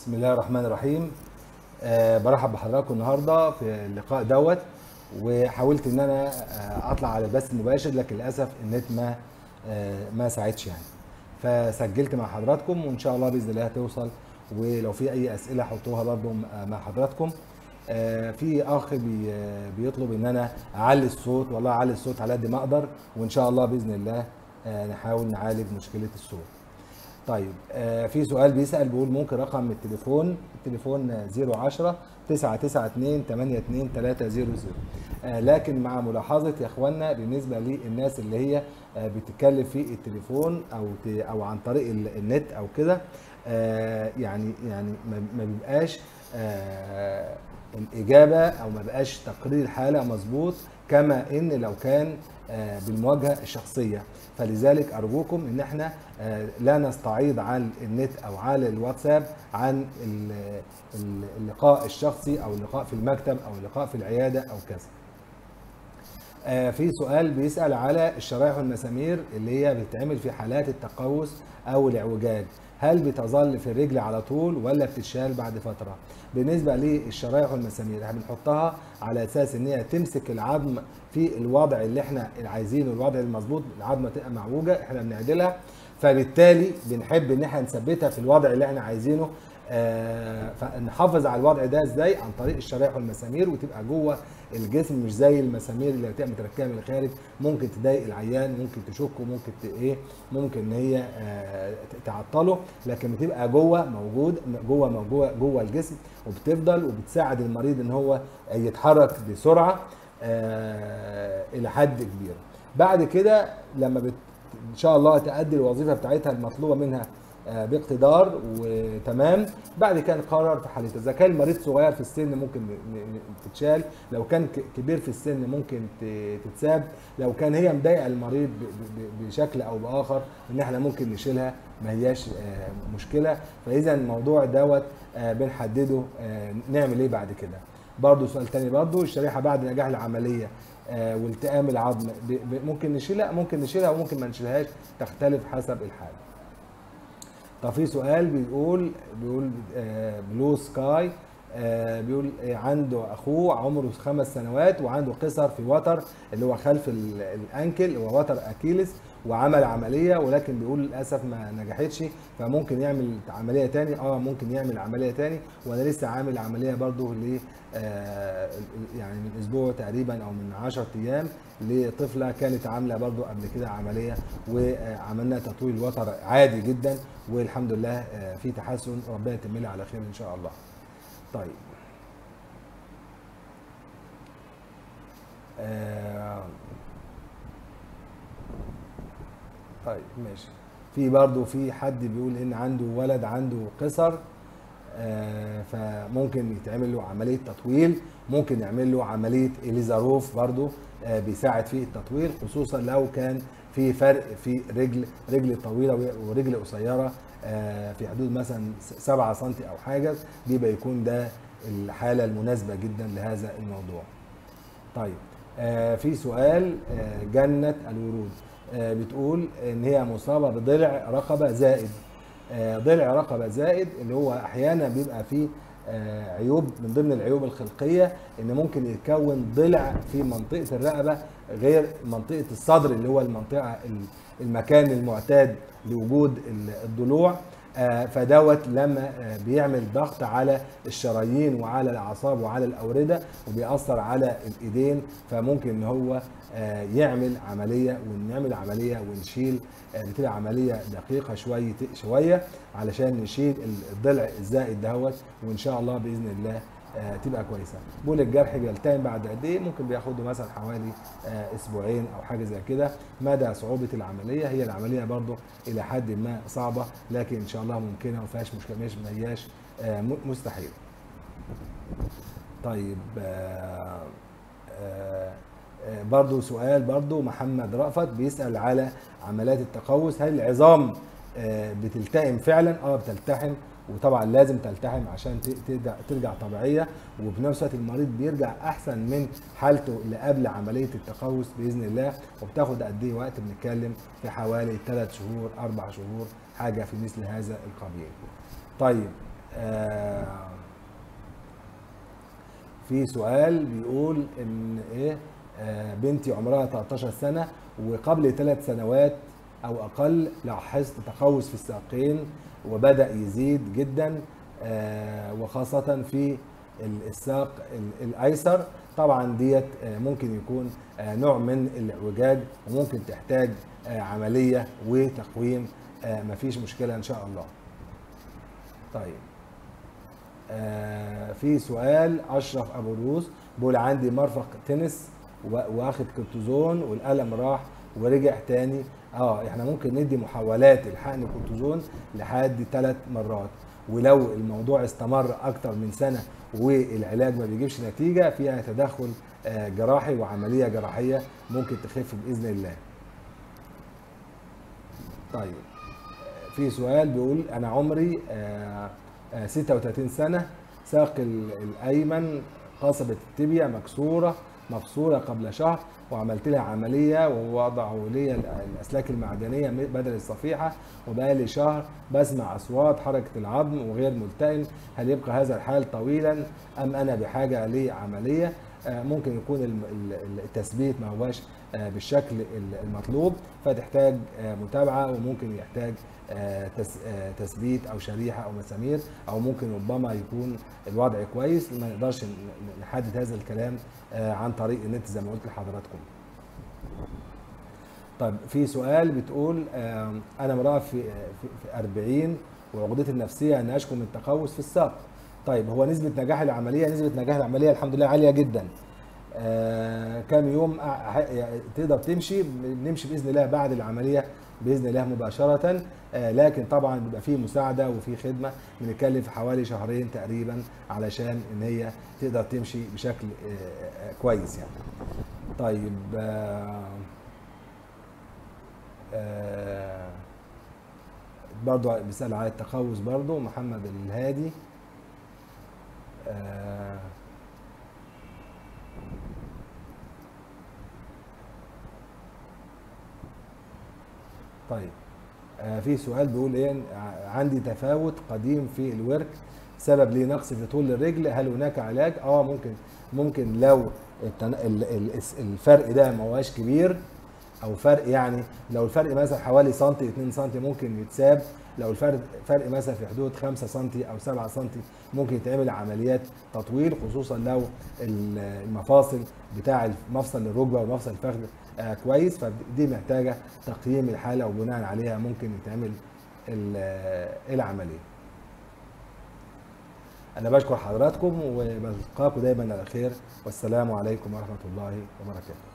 بسم الله الرحمن الرحيم أه برحب بحضراتكم النهارده في اللقاء دوت وحاولت ان انا آه، اطلع على البث المباشر لكن للاسف النت ما آه، ما ساعدش يعني فسجلت مع حضراتكم وان شاء الله باذن الله هتوصل ولو في اي اسئله حطوها برضو م- مع حضراتكم آه، في اخ بي آه، بيطلب ان انا اعلي الصوت والله اعلي الصوت على قد ما اقدر وان شاء الله باذن الله آه، نحاول نعالج مشكله الصوت طيب آه في سؤال بيسأل بيقول ممكن رقم التليفون التليفون آه، 010 992 82300 آه لكن مع ملاحظة يا اخوانا بالنسبة للناس اللي هي آه بتتكلم في التليفون او ت- او عن طريق ال- النت او كده آه يعني يعني ما ما بيبقاش آه الاجابه او ما بقاش تقرير الحاله مظبوط كما ان لو كان آه، بالمواجهه الشخصيه فلذلك ارجوكم ان احنا آه، لا نستعيض عن النت او على الواتساب عن ال- ال- اللقاء الشخصي او اللقاء في المكتب او اللقاء في العياده او كذا آه، في سؤال بيسأل على الشرايح والمسامير اللي هي بتتعمل في حالات التقوس أو الاعوجاج هل بتظل في الرجل على طول ولا بتتشال بعد فترة؟ بالنسبة للشرايح والمسامير احنا بنحطها على أساس إن هي تمسك العظم في الوضع اللي احنا عايزينه الوضع المظبوط العظمة تبقى معوجة احنا بنعدلها فبالتالي بنحب ان احنا نثبتها في الوضع اللي احنا عايزينه آه، فنحافظ على الوضع ده ازاي عن طريق الشرايح والمسامير وتبقى جوه الجسم مش زي المسامير اللي بتبقى متركبه من الخارج ممكن تضايق العيان ممكن تشكه ممكن ت- ايه ممكن ان هي آه، ت- تعطله لكن بتبقى جوه موجود جوه موجوده جوه الجسم وبتفضل وبتساعد المريض ان هو يتحرك بسرعه آه، الى حد كبير بعد كده لما بت ان شاء الله تأدي الوظيفه بتاعتها المطلوبه منها آه، باقتدار وتمام بعد كده نقرر في حالتها اذا كان المريض صغير في السن ممكن ن- ن- تتشال لو كان ك- كبير في السن ممكن ت- تتساب لو كان هي مضايقه المريض ب- ب- بشكل او باخر ان احنا ممكن نشيلها ما هياش آه، مشكله فاذا الموضوع دوت آه، بنحدده آه، نعمل ايه بعد كده برضه سؤال تاني برضه الشريحه بعد نجاح العمليه آه، والتئام العظم ب- ب- ممكن نشيلها ممكن نشيلها وممكن ما نشيلهاش تختلف حسب الحاله طب في سؤال بيقول بيقول آه، بلو سكاي آه، بيقول آه، عنده اخوه عمره خمس سنوات وعنده قصر في وتر اللي هو خلف ال- الانكل هو وتر اكيلس وعمل عمليه ولكن بيقول للاسف ما نجحتش فممكن يعمل عمليه تاني اه ممكن يعمل عمليه تاني وانا لسه عامل عمليه برضه ل آه، يعني من اسبوع تقريبا او من 10 ايام لطفله كانت عامله برضه قبل كده عمليه وعملنا تطويل وتر عادي جدا والحمد لله آه، في تحسن ربنا يتم لي على خير ان شاء الله. طيب. آه، طيب ماشي. في برضه في حد بيقول ان عنده ولد عنده قصر آه، فممكن يتعمل له عمليه تطويل ممكن يعمل له عمليه اليزاروف برضو آه، بيساعد في التطويل خصوصا لو كان في فرق في رجل رجل طويله ورجل قصيره آه، في حدود مثلا 7 سم او حاجه بيبقى يكون ده الحاله المناسبه جدا لهذا الموضوع. طيب آه في سؤال آه جنة الورود آه بتقول ان هي مصابة بضلع رقبة زائد آه ضلع رقبة زائد اللي هو احيانا بيبقى فيه آه عيوب من ضمن العيوب الخلقية ان ممكن يتكون ضلع في منطقة الرقبة غير منطقة الصدر اللي هو المنطقة ال- المكان المعتاد لوجود ال- الضلوع آه، فدوت لما آه، بيعمل ضغط على الشرايين وعلى الاعصاب وعلى الاورده وبيأثر على الايدين فممكن ان هو آه، يعمل عمليه ونعمل عمليه ونشيل آه، بتبقى عمليه دقيقه شويه شويه علشان نشيل الضلع الزائد دهوت وان شاء الله باذن الله آه، تبقى كويسه بول الجرح بيلتئم بعد قد ايه ممكن بياخده مثلا حوالي آه، اسبوعين او حاجه زي كده مدى صعوبه العمليه هي العمليه برضو الى حد ما صعبه لكن ان شاء الله ممكنه وما فيهاش مشكله مش ما هياش آه، م- مستحيل طيب آه، آه، آه، برضو سؤال برضو محمد رأفت بيسأل على عمليات التقوس هل العظام آه، بتلتئم فعلا اه بتلتحم وطبعا لازم تلتحم عشان ت- ترجع ترجع طبيعيه وفي نفس الوقت المريض بيرجع احسن من حالته اللي قبل عمليه التقوس باذن الله وبتاخد قد ايه وقت بنتكلم في حوالي 3 شهور 4 شهور حاجه في مثل هذا القبيل. طيب آه، في سؤال بيقول ان ايه آه، بنتي عمرها 13 سنه وقبل ثلاث سنوات او اقل لاحظت تقوس في الساقين وبدا يزيد جدا آه، وخاصه في ال- الساق ال- الايسر طبعا ديت آه، ممكن يكون آه، نوع من الاعوجاج وممكن تحتاج آه، عمليه وتقويم آه، مفيش مشكله ان شاء الله طيب آه، في سؤال اشرف ابو الروس بيقول عندي مرفق تنس و- واخد كورتيزون والالم راح ورجع تاني اه احنا ممكن ندي محاولات الحقن كورتيزون لحد ثلاث مرات ولو الموضوع استمر اكتر من سنه والعلاج ما بيجيبش نتيجه فيها تدخل آه، جراحي وعمليه جراحيه ممكن تخف باذن الله. طيب في سؤال بيقول انا عمري آه، آه، 36 سنه ساق ال- الايمن قصبه التبيه مكسوره مفصوله قبل شهر وعملت لها عمليه ووضعوا لي ال- الاسلاك المعدنيه م- بدل الصفيحه وبقالي شهر بسمع اصوات حركه العظم وغير ملتئم هل يبقى هذا الحال طويلا ام انا بحاجه لعمليه آه، ممكن يكون الم- ال- ال- التثبيت ما هواش آه، بالشكل ال- المطلوب فتحتاج آه، متابعه وممكن يحتاج آه، تس- آه، تثبيت او شريحه او مسامير او ممكن ربما يكون الوضع كويس ما نقدرش ن- ن- نحدد هذا الكلام آه، عن طريق النت زي ما قلت لحضراتكم. طيب في سؤال بتقول آم، انا امراه في في في 40 وعقدتي النفسيه ان اشكو من تقوس في الساق. طيب هو نسبه نجاح العمليه نسبه نجاح العمليه الحمد لله عاليه جدا. آه، كام يوم أع- ح- تقدر تمشي نمشي باذن الله بعد العمليه باذن الله مباشره آه، لكن طبعا بيبقى فيه مساعده وفي خدمه بنتكلم في حوالي شهرين تقريبا علشان ان هي تقدر تمشي بشكل آه، آه، كويس يعني. طيب آه، آه، برضو بيسأل على التقوس برضو محمد الهادي آه، طيب آه، في سؤال بيقول ايه ع- عندي تفاوت قديم في الورك سبب لي نقص في طول الرجل هل هناك علاج اه ممكن ممكن لو التن... ال... ال... الفرق ده ما هواش كبير او فرق يعني لو الفرق مثلا حوالي سنتي 2 سنتي ممكن يتساب لو الفرق فرق مثلا في حدود 5 سنتي او 7 سنتي ممكن يتعمل عمليات تطويل خصوصا لو ال- المفاصل بتاع مفصل الركبه ومفصل الفخذ آه كويس فدي محتاجه تقييم الحاله وبناء عليها ممكن يتعمل ال- آه، العمليه. انا بشكر حضراتكم وبلقاكم دايما على خير والسلام عليكم ورحمه الله وبركاته.